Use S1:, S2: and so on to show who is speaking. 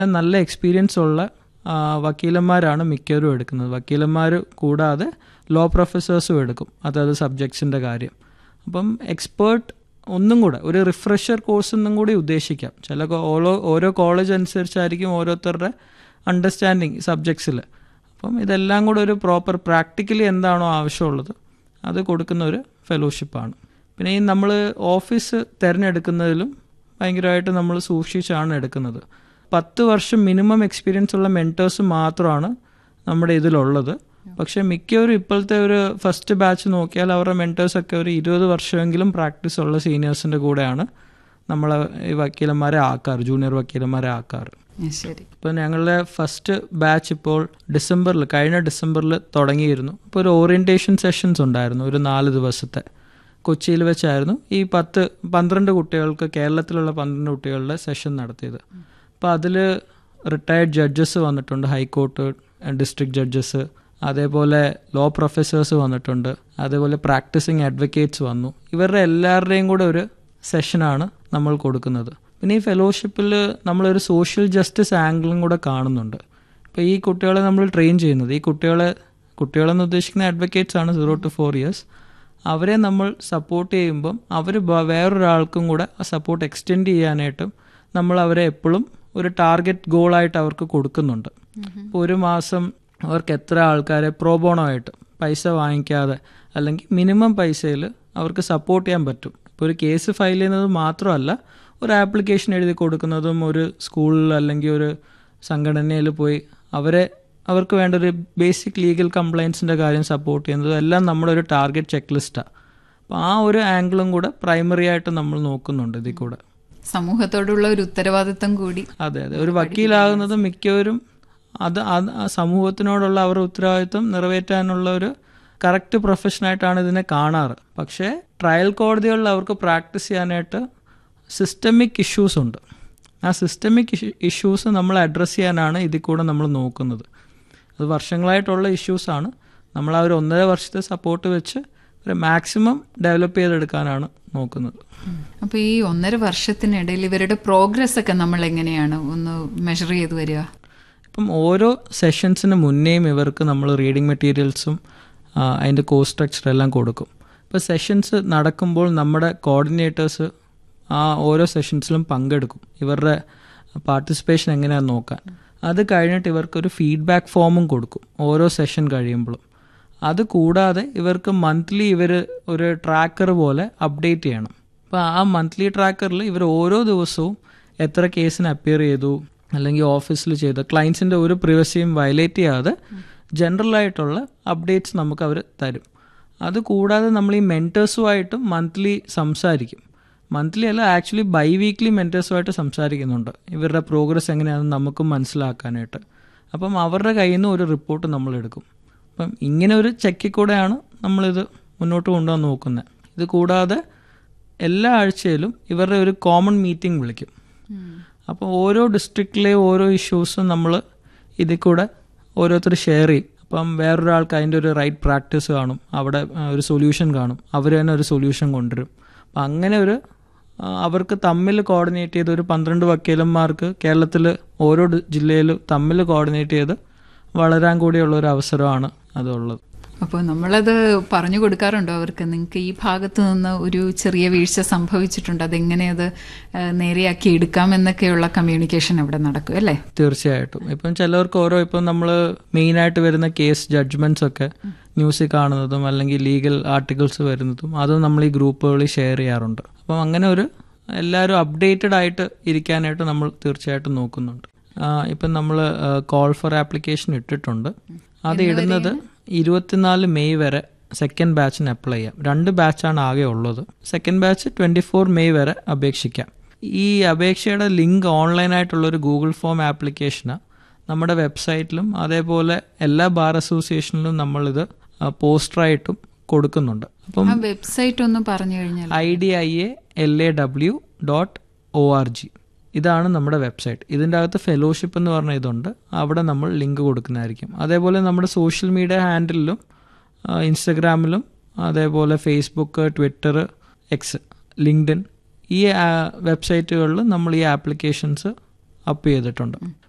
S1: നല്ല എക്സ്പീരിയൻസ് ഉള്ള ആ, വക്കീലന്മാരാണ് മിക്കവരും എടുക്കുന്നത് വക്കീലന്മാർ കൂടാതെ ലോ പ്രൊഫസേഴ്സും എടുക്കും അതായത് സബ്ജക്ട്സിൻ്റെ കാര്യം അപ്പം എക്സ്പേർട്ട് ഒന്നും കൂടെ ഒരു റിഫ്രഷർ കോഴ്സ് എന്നും കൂടി ഉദ്ദേശിക്കാം ചില കോ- ഓരോ ഓരോ കോളേജ് അനുസരിച്ചായിരിക്കും ഓരോരുത്തരുടെ അണ്ടർസ്റ്റാൻഡിങ് സബ്ജക്ട്സിൽ അപ്പം ഇതെല്ലാം കൂടെ ഒരു പ്രോപ്പർ പ്രാക്ടിക്കലി എന്താണോ ആവശ്യമുള്ളത് അത് കൊടുക്കുന്ന ഒരു ഫെലോഷിപ്പാണ് പിന്നെ ഈ നമ്മൾ ഓഫീസ് തിരഞ്ഞെടുക്കുന്നതിലും ഭയങ്കരമായിട്ട് നമ്മൾ സൂക്ഷിച്ചാണ് എടുക്കുന്നത് പത്ത് വർഷം മിനിമം എക്സ്പീരിയൻസ് ഉള്ള മെൻറ്റേഴ്സ് മാത്രമാണ് നമ്മുടെ ഇതിലുള്ളത് പക്ഷേ മിക്കവരും ഇപ്പോഴത്തെ ഒരു ഫസ്റ്റ് ബാച്ച് നോക്കിയാൽ അവരുടെ മെൻറ്റേഴ്സൊക്കെ ഒരു ഇരുപത് വർഷമെങ്കിലും പ്രാക്ടീസ് ഉള്ള സീനിയേഴ്സിൻ്റെ കൂടെയാണ് നമ്മൾ ഈ വക്കീലന്മാരെ ആക്കാറ് ജൂനിയർ വക്കീലന്മാരെ ആക്കാറ്
S2: ഉം, ശരി
S1: ഇപ്പോൾ ഞങ്ങളുടെ ഫസ്റ്റ് ബാച്ച് ഇപ്പോൾ ഡിസംബറിൽ കഴിഞ്ഞ ഡിസംബറിൽ തുടങ്ങിയിരുന്നു ഇപ്പോൾ ഒരു ഓറിയൻറ്റേഷൻ സെഷൻസ് ഉണ്ടായിരുന്നു ഒരു നാല് ദിവസത്തെ കൊച്ചിയിൽ വെച്ചായിരുന്നു ഈ പത്ത് പന്ത്രണ്ട് കുട്ടികൾക്ക് കേരളത്തിലുള്ള പന്ത്രണ്ട് കുട്ടികളുടെ സെഷൻ നടത്തിയത് അപ്പോൾ അതിൽ റിട്ടയർഡ് ജഡ്ജസ് വന്നിട്ടുണ്ട് ഹൈക്കോർട്ട് ഡിസ്ട്രിക്ട് ജഡ്ജസ് അതേപോലെ ലോ പ്രൊഫസേഴ്സ് വന്നിട്ടുണ്ട് അതേപോലെ പ്രാക്ടീസിങ് അഡ്വക്കേറ്റ്സ് വന്നു ഇവരുടെ എല്ലാവരുടെയും കൂടെ ഒരു സെഷനാണ് നമ്മൾ കൊടുക്കുന്നത് പിന്നെ ഈ ഫെലോഷിപ്പിൽ നമ്മളൊരു സോഷ്യൽ ജസ്റ്റിസ് ആംഗിളും കൂടെ കാണുന്നുണ്ട് ഇപ്പോൾ ഈ കുട്ടികളെ നമ്മൾ ട്രെയിൻ ചെയ്യുന്നത് ഈ കുട്ടികളെ കുട്ടികളെന്ന് ഉദ്ദേശിക്കുന്ന അഡ്വക്കേറ്റ്സ് ആണ് സീറോ ടു ഫോർ ഇയേഴ്സ് അവരെ നമ്മൾ സപ്പോർട്ട് ചെയ്യുമ്പം അവർ വേറൊരാൾക്കും കൂടെ ആ സപ്പോർട്ട് എക്സ്റ്റെൻഡ് ചെയ്യാനായിട്ടും നമ്മൾ അവരെ എപ്പോഴും ഒരു ടാർഗറ്റ് ഗോളായിട്ട് അവർക്ക് കൊടുക്കുന്നുണ്ട് ഇപ്പോൾ ഒരു മാസം അവർക്ക് എത്ര ആൾക്കാരെ പ്രോബോണോ ആയിട്ട് പൈസ വാങ്ങിക്കാതെ അല്ലെങ്കിൽ മിനിമം പൈസയിൽ അവർക്ക് സപ്പോർട്ട് ചെയ്യാൻ പറ്റും ഇപ്പോൾ ഒരു കേസ് ഫയൽ ചെയ്യുന്നത് മാത്രമല്ല ഒരു ആപ്ലിക്കേഷൻ എഴുതി കൊടുക്കുന്നതും ഒരു സ്കൂളിൽ അല്ലെങ്കിൽ ഒരു സംഘടനയിൽ പോയി അവരെ അവർക്ക് വേണ്ട ഒരു ബേസിക് ലീഗൽ കംപ്ലയിൻസിൻ്റെ കാര്യം സപ്പോർട്ട് ചെയ്യുന്നതും എല്ലാം നമ്മുടെ ഒരു ടാർഗറ്റ് ചെക്ക് ലിസ്റ്റാണ് അപ്പോൾ ആ ഒരു ആംഗിളും കൂടെ പ്രൈമറി ആയിട്ട് നമ്മൾ നോക്കുന്നുണ്ട് ഇതിൽ കൂടെ
S2: സമൂഹത്തോടുള്ള ഒരു ഉത്തരവാദിത്തം കൂടി
S1: അതെ അതെ ഒരു വക്കീലാകുന്നത് മിക്കവരും അത് അത് ആ സമൂഹത്തിനോടുള്ള അവരുടെ ഉത്തരവാദിത്വം നിറവേറ്റാനുള്ള ഒരു കറക്റ്റ് പ്രൊഫഷനായിട്ടാണ് ഇതിനെ കാണാറ് പക്ഷേ ട്രയൽ കോടതികളിൽ അവർക്ക് പ്രാക്ടീസ് ചെയ്യാനായിട്ട് സിസ്റ്റമിക് ഇഷ്യൂസ് ഉണ്ട് ആ സിസ്റ്റമിക് ഇഷ്യൂസ് നമ്മൾ അഡ്രസ്സ് ചെയ്യാനാണ് ഇതിൽ കൂടെ നമ്മൾ നോക്കുന്നത് അത് വർഷങ്ങളായിട്ടുള്ള ഇഷ്യൂസാണ് നമ്മൾ ആ ഒരു ഒന്നര വർഷത്തെ സപ്പോർട്ട് വെച്ച് ഒരു മാക്സിമം ഡെവലപ്പ് ചെയ്തെടുക്കാനാണ് നോക്കുന്നത്
S2: അപ്പൊ ഈ ഒന്നര വർഷത്തിനിടയിൽ ഇവരുടെ പ്രോഗ്രസ് ഒക്കെ നമ്മൾ എങ്ങനെയാണ് ഒന്ന് മെഷർ ചെയ്ത് വരിക
S1: ഇപ്പം ഓരോ സെഷൻസിന് മുന്നേയും ഇവർക്ക് നമ്മൾ റീഡിംഗ് മെറ്റീരിയൽസും അതിൻ്റെ കോഴ്സ് സ്ട്രക്ചർ എല്ലാം കൊടുക്കും ഇപ്പോൾ സെഷൻസ് നടക്കുമ്പോൾ നമ്മുടെ കോർഡിനേറ്റേഴ്സ് ആ ഓരോ സെഷൻസിലും പങ്കെടുക്കും ഇവരുടെ പാർട്ടിസിപ്പേഷൻ എങ്ങനെയാണെന്ന് നോക്കാൻ അത് കഴിഞ്ഞിട്ട് ഇവർക്കൊരു ഫീഡ്ബാക്ക് ഫോമും കൊടുക്കും ഓരോ സെഷൻ കഴിയുമ്പോഴും അത് കൂടാതെ ഇവർക്ക് മന്ത്ലി ഇവർ ഒരു ട്രാക്കർ പോലെ അപ്ഡേറ്റ് ചെയ്യണം അപ്പോൾ ആ മന്ത്ലി ട്രാക്കറിൽ ഇവർ ഓരോ ദിവസവും എത്ര കേസിന് അപ്പിയർ ചെയ്തു അല്ലെങ്കിൽ ഓഫീസിൽ ചെയ്ത ക്ലയൻസിൻ്റെ ഒരു പ്രിവസിയും വയലേറ്റ് ചെയ്യാതെ ജനറൽ ആയിട്ടുള്ള അപ്ഡേറ്റ്സ് നമുക്ക് അവർ തരും അത് കൂടാതെ നമ്മൾ ഈ മെൻറ്റേഴ്സുമായിട്ടും മന്ത്ലി സംസാരിക്കും മന്ത്ലി അല്ല ആക്ച്വലി ബൈ വീക്ക്ലി മെൻറ്റേഴ്സുമായിട്ട് സംസാരിക്കുന്നുണ്ട് ഇവരുടെ പ്രോഗ്രസ് എങ്ങനെയാണെന്ന് നമുക്ക് മനസ്സിലാക്കാനായിട്ട് അപ്പം അവരുടെ കയ്യിൽ നിന്ന് ഒരു റിപ്പോർട്ട് നമ്മൾ എടുക്കും അപ്പം ഇങ്ങനെ ഒരു ചെക്കിൽ കൂടെയാണ് നമ്മളിത് മുന്നോട്ട് കൊണ്ടുപോകാൻ നോക്കുന്നത് ഇത് കൂടാതെ എല്ലാ ആഴ്ചയിലും ഇവരുടെ ഒരു കോമൺ മീറ്റിംഗ് വിളിക്കും അപ്പോൾ ഓരോ ഡിസ്ട്രിക്റ്റിലെ ഓരോ ഇഷ്യൂസും നമ്മൾ ഇതിൽ കൂടെ ഓരോരുത്തർ ഷെയർ ചെയ്യും അപ്പം വേറൊരാൾക്ക് അതിൻ്റെ ഒരു റൈറ്റ് പ്രാക്ടീസ് കാണും അവിടെ ആ, ഒരു സൊല്യൂഷൻ കാണും അവർ തന്നെ ഒരു സൊല്യൂഷൻ കൊണ്ടുവരും അപ്പം അങ്ങനെ ഒരു ആ, അവർക്ക് തമ്മിൽ കോർഡിനേറ്റ് ചെയ്ത് ഒരു പന്ത്രണ്ട് വക്കീലന്മാർക്ക് കേരളത്തിൽ ഓരോ ഡി- ജില്ലയിലും തമ്മിൽ കോർഡിനേറ്റ് ചെയ്ത് വളരാൻ കൂടിയുള്ള ഒരു അവസരമാണ് അതുള്ളത്
S2: അപ്പോൾ നമ്മളത് പറഞ്ഞു കൊടുക്കാറുണ്ടോ അവർക്ക് നിങ്ങൾക്ക് ഈ ഭാഗത്ത് നിന്ന് ഒരു ചെറിയ വീഴ്ച സംഭവിച്ചിട്ടുണ്ട് അതെങ്ങനെ അത് ആ, നേരെയാക്കി എടുക്കാം എന്നൊക്കെയുള്ള കമ്മ്യൂണിക്കേഷൻ അവിടെ നടക്കും അല്ലേ
S1: തീർച്ചയായിട്ടും ഇപ്പം ചിലവർക്ക് ഓരോ ഇപ്പം നമ്മൾ മെയിനായിട്ട് വരുന്ന കേസ് ജഡ്ജ്മെന്റ്സ് ഒക്കെ ന്യൂസിൽ കാണുന്നതും അല്ലെങ്കിൽ ലീഗൽ ആർട്ടിക്കിൾസ് വരുന്നതും അതും നമ്മൾ ഈ ഗ്രൂപ്പുകളിൽ ഷെയർ ചെയ്യാറുണ്ട് അപ്പം അങ്ങനെ ഒരു എല്ലാവരും അപ്ഡേറ്റഡ് ആയിട്ട് ഇരിക്കാനായിട്ട് നമ്മൾ തീർച്ചയായിട്ടും നോക്കുന്നുണ്ട് ആ, ഇപ്പം നമ്മൾ കോൾ ഫോർ ആപ്ലിക്കേഷൻ ഇട്ടിട്ടുണ്ട് അത് ഇടുന്നത് ഇരുപത്തിനാല് മെയ് വരെ സെക്കൻഡ് ബാച്ചിന് അപ്ലൈ ചെയ്യാം രണ്ട് ബാച്ചാണ് ആകെ ഉള്ളത് second batch twenty four May വരെ അപേക്ഷിക്കാം ഈ അപേക്ഷയുടെ ലിങ്ക് ഓൺലൈനായിട്ടുള്ള ഒരു ഗൂഗിൾ ഫോം ആപ്ലിക്കേഷന് നമ്മുടെ വെബ്സൈറ്റിലും അതേപോലെ എല്ലാ ബാർ അസോസിയേഷനിലും നമ്മളിത് പോസ്റ്ററായിട്ടും കൊടുക്കുന്നുണ്ട് അപ്പം
S2: ആ വെബ്സൈറ്റ് ഒന്ന് പറഞ്ഞു കഴിഞ്ഞാൽ
S1: I D I A L A W dot O R G ഇതാണ് നമ്മുടെ വെബ്സൈറ്റ് ഇതിൻ്റെ അകത്ത് ഫെലോഷിപ്പ് എന്ന് പറഞ്ഞ ഇതുണ്ട് അവിടെ നമ്മൾ ലിങ്ക് കൊടുക്കുന്നതായിരിക്കും അതേപോലെ നമ്മുടെ സോഷ്യൽ മീഡിയ ഹാൻഡിലും ഇൻസ്റ്റഗ്രാമിലും അതേപോലെ ഫേസ്ബുക്ക് ട്വിറ്റർ എക്സ് ലിങ്ക്ഡിൻ ഈ വെബ്സൈറ്റുകളിൽ നമ്മൾ ഈ ആപ്ലിക്കേഷൻസ് അപ്പ് ചെയ്തിട്ടുണ്ട്